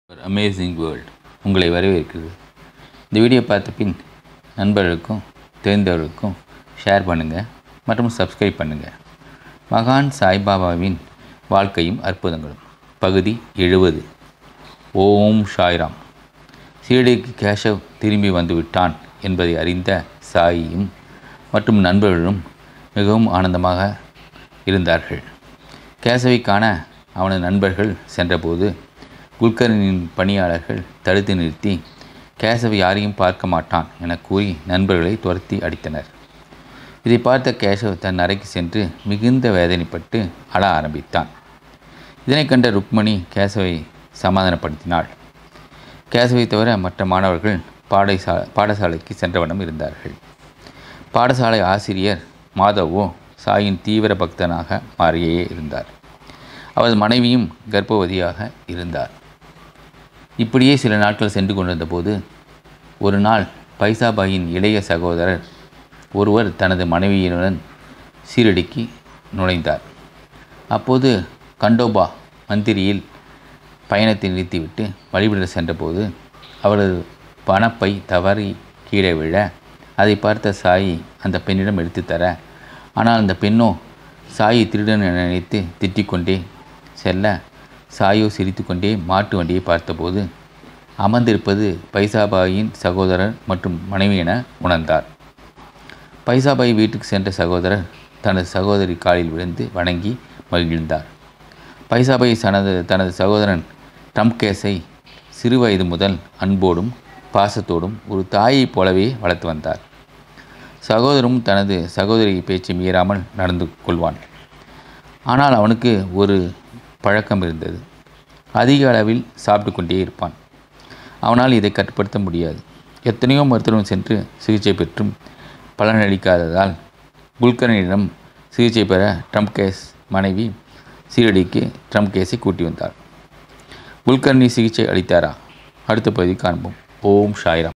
ஒரு amazing world உங்களை வரவேற்கிறது இந்த வீடியோ பார்த்த பின் நண்பர்களுக்கும் தெரிந்தவர்களுக்கும் ஷேர் பண்ணுங்கள் மற்றும் சப்ஸ்கிரைப் பண்ணுங்கள் மகான் சாய்பாபாவின் வாழ்க்கையும் அற்புதங்களும் பகுதி எழுபது ஓம் சாய்ராம் சீரடிக்கு கேஷவ் திரும்பி வந்து விட்டான் என்பதை அறிந்த சாயியும் மற்றும் நண்பர்களும் மிகவும் ஆனந்தமாக இருந்தார்கள் கேசவை காண அவனது நண்பர்கள் சென்றபோது குல்கர்னின் பணியாளர்கள் தடுத்து நிறுத்தி கேசவ் யாரையும் பார்க்க மாட்டான் என கூறி நண்பர்களை துரத்தி அடித்தனர் இதை பார்த்த கேசவ் தன் அறைக்கு சென்று மிகுந்த வேதனைப்பட்டு அழ ஆரம்பித்தான் இதனை கண்ட ருக்மணி கேசவை சமாதானப்படுத்தினாள் கேசவை தவிர மற்ற மாணவர்கள் பாடசா பாடசாலைக்கு சென்றவண்ணம் இருந்தார்கள் பாடசாலை ஆசிரியர் மாதவோ சாயின் தீவிர பக்தனாக மாறியே இருந்தார் அவரது மனைவியும் கர்ப்பவதியாக இருந்தார் இப்படியே சில நாட்கள் சென்று கொண்டிருந்த போது ஒரு நாள் பைசாபாயின் இளைய சகோதரர் ஒருவர் தனது மனைவியுடன் சீரடிக்கு நுழைந்தார் அப்போது கண்டோபா மந்திரியில் பயணத்தை நிறுத்திவிட்டு வழிபட சென்றபோது அவரது பணப்பை தவறி கீழே விழ அதை பார்த்த சாயி அந்த பெண்ணிடம் எடுத்து தர ஆனால் அந்த பெண்ணோ சாயை திருடன் என நினைத்து திட்டிக்கொண்டே செல்ல சாயோ சிரித்துக்கொண்டே மாட்டு வண்டியை பார்த்தபோது அமர்ந்திருப்பது பைசாபாயின் சகோதரர் மற்றும் மனைவி என உணர்ந்தார் பைசாபாய் வீட்டுக்கு சென்ற சகோதரர் தனது சகோதரி காலில் விழுந்து வணங்கி மகிழ்ந்தார் பைசாபாய் தனது தனது சகோதரன் ட்ரம்கேஸை சிறு வயது முதல் அன்போடும் பாசத்தோடும் ஒரு தாயைப் போலவே வளர்த்து வந்தார் சகோதரரும் தனது சகோதரி பேச்சை மீறாமல் நடந்து கொள்வான் ஆனால் அவனுக்கு ஒரு பழக்கம் இருந்தது அதிக அளவில் சாப்பிட்டு கொண்டே இருப்பான் அவனால் இதை கட்டுப்படுத்த முடியாது எத்தனையோ மருத்துவம் சென்று சிகிச்சை பெற்றும் பலனளிக்காததால் குல்கர்னியிடம் சிகிச்சை பெற ட்ரம்ப் கேஸ் மனைவி சீரடிக்கு ட்ரம்ப் கேஸை கூட்டி வந்தார் குல்கர்னி சிகிச்சை அளித்தாரா அடுத்த பகுதி காண்போம் ஓம் ஷாய்ராம்